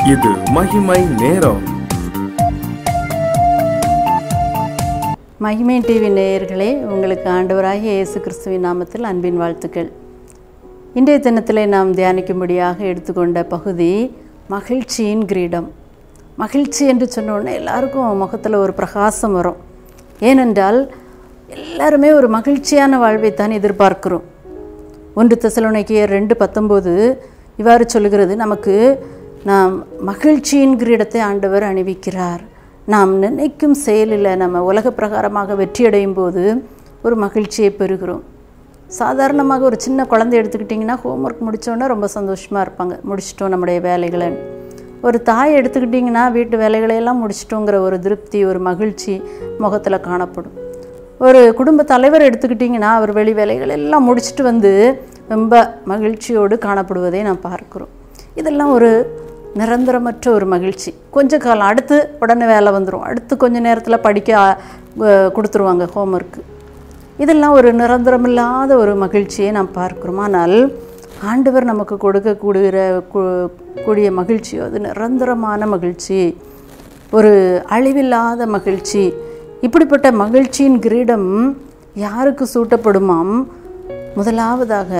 இது மகிமை நேரம் மகிமை டிவி நேயர்களே உங்களுக்கு ஆண்டவராகிய இயேசு கிறிஸ்துவின் நாமத்தில் அன்பின் வாழ்த்துக்கள் இன்றைய தினத்தில் நாம் தியானிக்கும்படியாக எடுத்துக்கொண்ட பகுதி மகிழ்ச்சியின் கிரீடம் மகிழ்ச்சி என்று சொன்ன உடனே எல்லாருக்கும் முகத்தில் ஒரு பிரகாசம் வரும் ஏனென்றால் எல்லாருமே ஒரு மகிழ்ச்சியான வாழ்வைத்தான் எதிர்பார்க்கிறோம் ஒன்று தெசலோனிக்கேயர் ரெண்டு பத்தொம்போது இவ்வாறு சொல்லுகிறது நமக்கு நாம் மகிழ்ச்சியின் கிரீடத்தை ஆண்டவர் அணிவிக்கிறார் நாம் நினைக்கும் செயலில் நம்ம உலக பிரகாரமாக வெற்றியடையும் போது ஒரு மகிழ்ச்சியை பெறுகிறோம் சாதாரணமாக ஒரு சின்ன குழந்தை எடுத்துக்கிட்டிங்கன்னா ஹோம்ஒர்க் முடித்தோன்னே ரொம்ப சந்தோஷமாக இருப்பாங்க முடிச்சிட்டோம் நம்முடைய வேலைகளை ஒரு தாய் எடுத்துக்கிட்டிங்கன்னா வீட்டு வேலைகளையெல்லாம் முடிச்சிட்டோங்கிற ஒரு திருப்தி ஒரு மகிழ்ச்சி முகத்தில் காணப்படும் ஒரு குடும்ப தலைவர் எடுத்துக்கிட்டிங்கன்னா அவர் வெளி வேலைகள் எல்லாம் முடிச்சுட்டு வந்து ரொம்ப மகிழ்ச்சியோடு காணப்படுவதை நாம் பார்க்கிறோம் இதெல்லாம் ஒரு நிரந்தரமற்ற ஒரு மகிழ்ச்சி கொஞ்ச காலம் அடுத்து உடனே வேலை வந்துடும் அடுத்து கொஞ்ச நேரத்தில் படிக்க அஹ், கொடுத்துருவாங்க ஹோம்ஒர்க்கு இதெல்லாம் ஒரு நிரந்தரமில்லாத ஒரு மகிழ்ச்சியை நாம் பார்க்கிறோம் ஆனால் ஆண்டவர் நமக்கு கொடுக்கக்கூடிய கு- கூடிய மகிழ்ச்சியோ அது நிரந்தரமான மகிழ்ச்சி ஒரு அழிவில்லாத மகிழ்ச்சி இப்படிப்பட்ட மகிழ்ச்சியின் கிரீடம் யாருக்கு சூட்டப்படுமாம் முதலாவதாக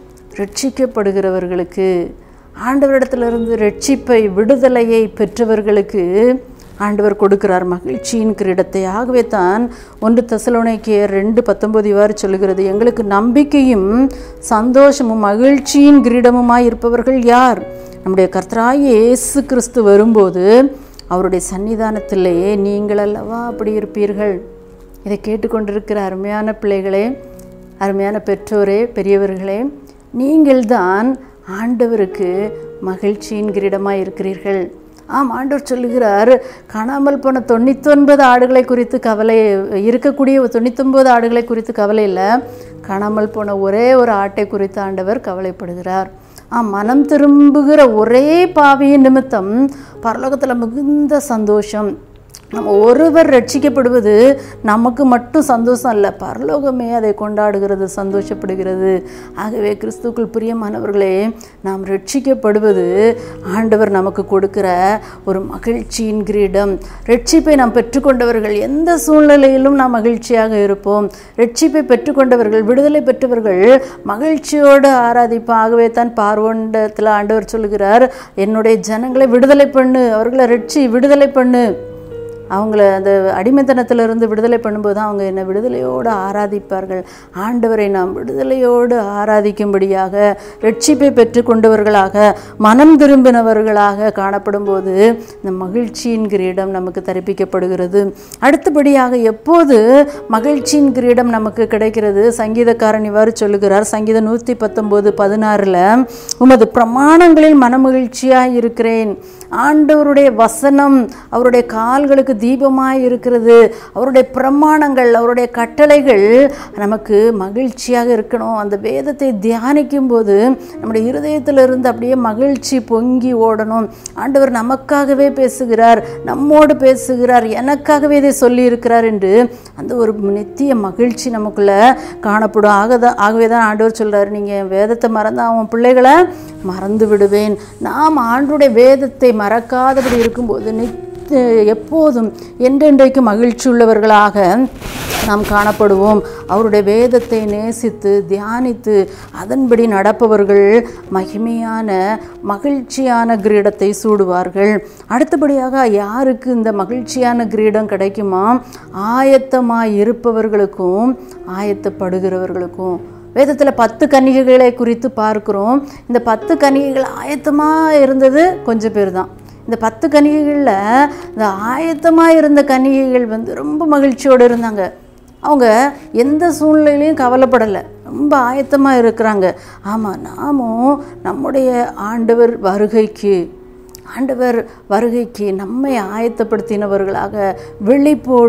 ரட்சிக்கப்படுகிறவர்களுக்கு ஆண்டவரிடத்திலிருந்து ரட்சிப்பை விடுதலையை பெற்றவர்களுக்கு ஆண்டவர் கொடுக்கிறார் மகிழ்ச்சியின் கிரீடத்தை ஆகவே தான் ஒன்று தெசலோனிக்கேயர் ரெண்டு பத்தொன்பது இவ்வாறு சொல்லுகிறது எங்களுக்கு நம்பிக்கையும் சந்தோஷமும் மகிழ்ச்சியின் கிரீடமுமாய் இருப்பவர்கள் யார் நம்முடைய கர்த்தராகிய இயேசு கிறிஸ்து வரும்போது அவருடைய சன்னிதானத்திலேயே நீங்கள் அல்லவா அப்படி இருப்பீர்கள் இதை கேட்டுக்கொண்டிருக்கிற அருமையான பிள்ளைகளே அருமையான பெற்றோரே பெரியவர்களே நீங்கள்தான் ஆண்டவருக்கு மகிழ்ச்சியின் கிரீடமாக இருக்கிறீர்கள் ஆம் ஆண்டவர் சொல்லுகிறார் காணாமல் போன தொண்ணூத்தொன்பது ஆடுகளை குறித்து கவலை இருக்கக்கூடிய தொண்ணூத்தொன்பது ஆடுகளை குறித்து கவலை இல்லை காணாமல் போன ஒரே ஒரு ஆட்டை குறித்து ஆண்டவர் கவலைப்படுகிறார் ஆம் மனம் திரும்புகிற ஒரே பாவியின் நிமித்தம் பரலோகத்தில் மிகுந்த சந்தோஷம் நம்ம ஒருவர் ரட்சிக்கப்படுவது நமக்கு மட்டும் சந்தோஷம் அல்ல பரலோகமே அதை கொண்டாடுகிறது சந்தோஷப்படுகிறது ஆகவே கிறிஸ்துக்குள் பிரியமானவர்களே நாம் ரட்சிக்கப்படுவது ஆண்டவர் நமக்கு கொடுக்கிற ஒரு மகிழ்ச்சியின் கிரீடம் ரட்சிப்பை நாம் பெற்றுக்கொண்டவர்கள் எந்த சூழ்நிலையிலும் நாம் மகிழ்ச்சியாக இருப்போம் ரட்சிப்பை பெற்றுக்கொண்டவர்கள் விடுதலை பெற்றவர்கள் மகிழ்ச்சியோடு ஆராதிப்போம் ஆகவே தான் பார்வோண்டத்தில் ஆண்டவர் சொல்லுகிறார் என்னுடைய ஜனங்களை விடுதலை பண்ணு அவர்களை ரட்சி விடுதலை பண்ணு அவங்கள அந்த அடிமைத்தனத்திலிருந்து விடுதலை பண்ணும்போது அவங்க என்னை விடுதலையோடு ஆராதிப்பார்கள் ஆண்டவரை நாம் விடுதலையோடு ஆராதிக்கும்படியாக ரட்சிப்பை பெற்றுக்கொண்டவர்களாக மனம் திரும்பினவர்களாக காணப்படும்போது இந்த மகிழ்ச்சியின் கிரீடம் நமக்கு தரிப்பிக்கப்படுகிறது அடுத்தபடியாக எப்போது மகிழ்ச்சியின் கிரீடம் நமக்கு கிடைக்கிறது சங்கீதக்காரன் இவ்வாறு சொல்லுகிறார் சங்கீதம் நூற்றி பத்தொம்போது பதினாறில் உமது பிரமாணங்களில் மனமகிழ்ச்சியாக இருக்கிறேன் ஆண்டவருடைய வசனம் அவருடைய கால்களுக்கு தீபமாய் இருக்கிறது அவருடைய பிரமாணங்கள் அவருடைய கட்டளைகள் நமக்கு மகிழ்ச்சியாக இருக்கணும் அந்த வேதத்தை தியானிக்கும் போது நம்முடைய இருதயத்திலிருந்து அப்படியே மகிழ்ச்சி பொங்கி ஓடணும் ஆண்டவர் நமக்காகவே பேசுகிறார் நம்மோடு பேசுகிறார் எனக்காகவே இதை சொல்லி இருக்கிறார் என்று அந்த ஒரு நித்திய மகிழ்ச்சி நமக்குள்ள காணப்படும் ஆகதான் ஆகவே தான் ஆண்டவர் சொல்றாரு நீங்கள் வேதத்தை மறந்தா அவன் பிள்ளைகளை மறந்து விடுவேன் நாம் ஆண்டுடைய வேதத்தை மறக்காதபடி இருக்கும்போது நித் எப்போதும் என்றென்றைக்கு மகிழ்ச்சி உள்ளவர்களாக நாம் காணப்படுவோம் அவருடைய வேதத்தை நேசித்து தியானித்து அதன்படி நடப்பவர்கள் மகிமையான மகிழ்ச்சியான கிரீடத்தை சூடுவார்கள் அடுத்தபடியாக யாருக்கு இந்த மகிழ்ச்சியான கிரீடம் கிடைக்குமா ஆயத்தமாய் இருப்பவர்களுக்கும் ஆயத்தப்படுகிறவர்களுக்கும் வேதத்தில் பத்து கன்னிகைகளை குறித்து பார்க்கிறோம் இந்த பத்து கன்னிகைகள் ஆயத்தமாக இருந்தது கொஞ்சம் பேர் தான் இந்த பத்து கன்னிகைகளில் இந்த ஆயத்தமாக இருந்த கன்னிகைகள் வந்து ரொம்ப மகிழ்ச்சியோடு இருந்தாங்க அவங்க எந்த சூழ்நிலையிலையும் கவலைப்படலை ரொம்ப ஆயத்தமாக இருக்கிறாங்க ஆமாம் நாமும் நம்முடைய ஆண்டவர் வருகைக்கு ஆண்டவர் வருகைக்கு நம்மை ஆயத்தப்படுத்தினவர்களாக விழிப்போடு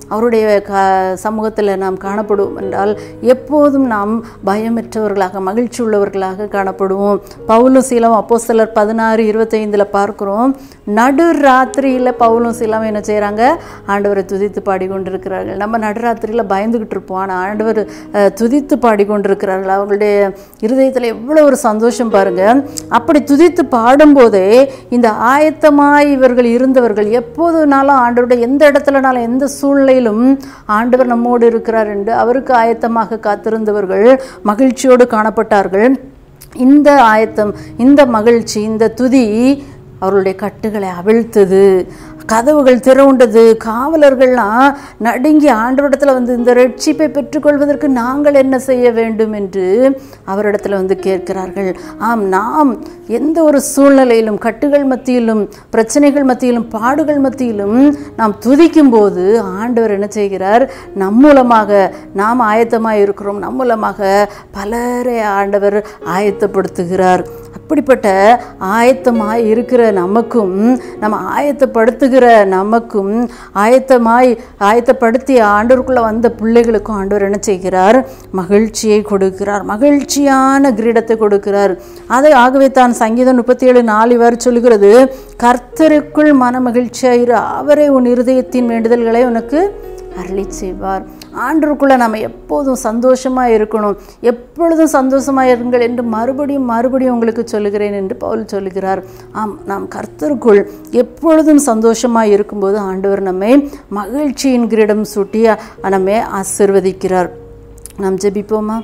அவருடைய க சமூகத்தில் நாம் காணப்படுவோம் என்றால் எப்போதும் நாம் பயமற்றவர்களாக மகிழ்ச்சி உள்ளவர்களாக காணப்படுவோம் பவுலும் சீலம் அப்போ சிலர் பதினாறு இருபத்தைந்தில் பார்க்குறோம் நடு ராத்திரியில் பவுலும் சீலம் என்ன செய்கிறாங்க ஆண்டவரை துதித்து பாடிக்கொண்டிருக்கிறார்கள் நம்ம நடுராத்திரியில் பயந்துக்கிட்டு இருப்போம் ஆனால் ஆண்டவர் அஹ், துதித்து பாடிக்கொண்டிருக்கிறார்கள் அவங்களுடைய இருதயத்தில் எவ்வளோ ஒரு சந்தோஷம் பாருங்க அப்படி துதித்து பாடும்போதே இந்த ஆயத்தமாய் இவர்கள் இருந்தவர்கள் எப்போதுனாலும் ஆண்டவருடைய எந்த இடத்துலனாலும் எந்த சூழ்நிலையிலும் ஆண்டவர் நம்மோடு இருக்கிறார் என்று அவருக்கு ஆயத்தமாக காத்திருந்தவர்கள் மகிழ்ச்சியோடு காணப்பட்டார்கள் இந்த ஆயத்தம் இந்த மகிழ்ச்சி இந்த துதி அவர்களுடைய கட்டுகளை அவிழ்த்தது கதவுகள் திறவுண்டது காவலர்கள்லாம் நடுங்கி ஆண்டவரிடத்துல வந்து இந்த ரட்சிப்பை பெற்றுக்கொள்வதற்கு நாங்கள் என்ன செய்ய வேண்டும் என்று அவரிடத்துல வந்து கேட்கிறார்கள் ஆம் நாம் எந்த ஒரு சூழ்நிலையிலும் கட்டுகள் மத்தியிலும் பிரச்சனைகள் மத்தியிலும் பாடுகள் மத்தியிலும் நாம் துதிக்கும் போது ஆண்டவர் என்ன செய்கிறார் நம் மூலமாக நாம் ஆயத்தமாக இருக்கிறோம் நம் மூலமாக பலரை ஆண்டவர் ஆயத்தப்படுத்துகிறார் அப்படிப்பட்ட ஆயத்தமாய் இருக்கிற நமக்கும் நம்ம ஆயத்தப்படுத்துகிற நமக்கும் ஆயத்தமாய் ஆயத்தப்படுத்தி ஆண்டவருக்குள்ளே வந்த பிள்ளைகளுக்கும் ஆண்டவர் என்ன செய்கிறார் மகிழ்ச்சியை கொடுக்கிறார் மகிழ்ச்சியான கிரீடத்தை கொடுக்கிறார் அதை ஆகவே தான் சங்கீதம் முப்பத்தி ஏழு நாலு வரை சொல்லுகிறது கர்த்தருக்குள் மன மகிழ்ச்சியாயிரு அவரே உன் இருதயத்தின் வேண்டுதல்களை உனக்கு அருளி செய்வார் ஆண்டருக்குள்ளே நம்ம எப்போதும் சந்தோஷமாக இருக்கணும் எப்பொழுதும் சந்தோஷமாக இருங்கள் என்று மறுபடியும் மறுபடியும் உங்களுக்கு சொல்லுகிறேன் என்று பவுல் சொல்லுகிறார் ஆம் நாம் கர்த்தருக்குள் எப்பொழுதும் சந்தோஷமாக இருக்கும்போது ஆண்டவர் நம்மை மகிழ்ச்சியின் கிரீடம் சூட்டி நம்மை ஆசிர்வதிக்கிறார் நாம் ஜெபிப்போமா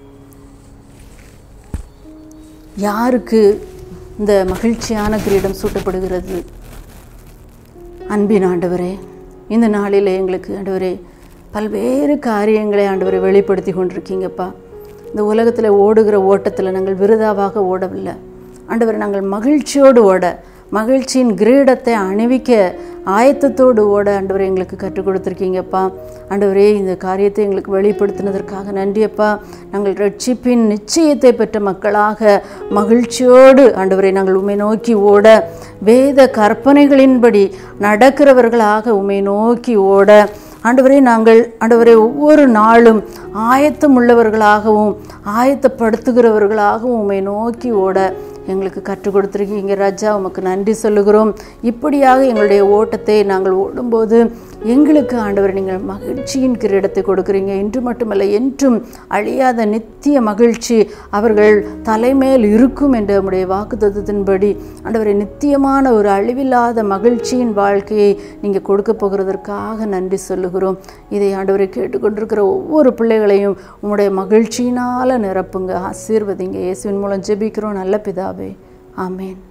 யாருக்கு இந்த மகிழ்ச்சியான கிரீடம் சூட்டப்படுகிறது அன்பின் ஆண்டவரே இந்த நாளில் எங்களுக்கு ஆண்டவரே பல்வேறு காரியங்களை ஆண்டவரை வெளிப்படுத்தி கொண்டிருக்கீங்கப்பா இந்த உலகத்தில் ஓடுகிற ஓட்டத்தில் நாங்கள் விருதாவாக ஓடவில்லை ஆண்டவரை நாங்கள் மகிழ்ச்சியோடு ஓட மகிழ்ச்சியின் கிரீடத்தை அணிவிக்க ஆயத்தத்தோடு ஓட ஆண்டவரை எங்களுக்கு கற்றுக் கொடுத்துருக்கீங்கப்பா ஆண்டவரே இந்த காரியத்தை எங்களுக்கு வெளிப்படுத்தினதற்காக நன்றியப்பா நாங்கள் ரட்சிப்பின் நிச்சயத்தை பெற்ற மக்களாக மகிழ்ச்சியோடு ஆண்டவரை நாங்கள் உண்மை நோக்கி ஓட வேத கற்பனைகளின்படி நடக்கிறவர்களாக உண்மை நோக்கி ஓட ஆண்டவரே நாங்கள் ஆண்டவரே ஒவ்வொரு நாளும் ஆயத்தம் உள்ளவர்களாகவும் ஆயத்தப்படுத்துகிறவர்களாகவும் உம்மை நோக்கி ஓட எங்களுக்கு கற்றுக் கொடுத்துருக்கீங்க ராஜா உமக்கு நன்றி சொல்லுகிறோம் இப்படியாக எங்களுடைய ஓட்டத்தை நாங்கள் ஓடும்போது எங்களுக்கு ஆண்டவர் நீங்கள் மகிழ்ச்சியின் கிரீடத்தை கொடுக்குறீங்க இன்று மட்டுமல்ல என்றும் அழியாத நித்திய மகிழ்ச்சி அவர்கள் தலைமேல் இருக்கும் என்ற உடைய வாக்குத்தத்தின்படி ஆண்டவரை நித்தியமான ஒரு அழிவில்லாத மகிழ்ச்சியின் வாழ்க்கையை நீங்கள் கொடுக்க போகிறதற்காக நன்றி சொல்லுகிறோம் இதை ஆண்டவரை கேட்டுக்கொண்டிருக்கிற ஒவ்வொரு பிள்ளைகளையும் உம்முடைய மகிழ்ச்சியினால் நிரப்புங்க ஆசீர்வதிங்க இயேசுவின் மூலம் ஜெபிக்கிறோம் நல்ல பிதாவே ஆமேன்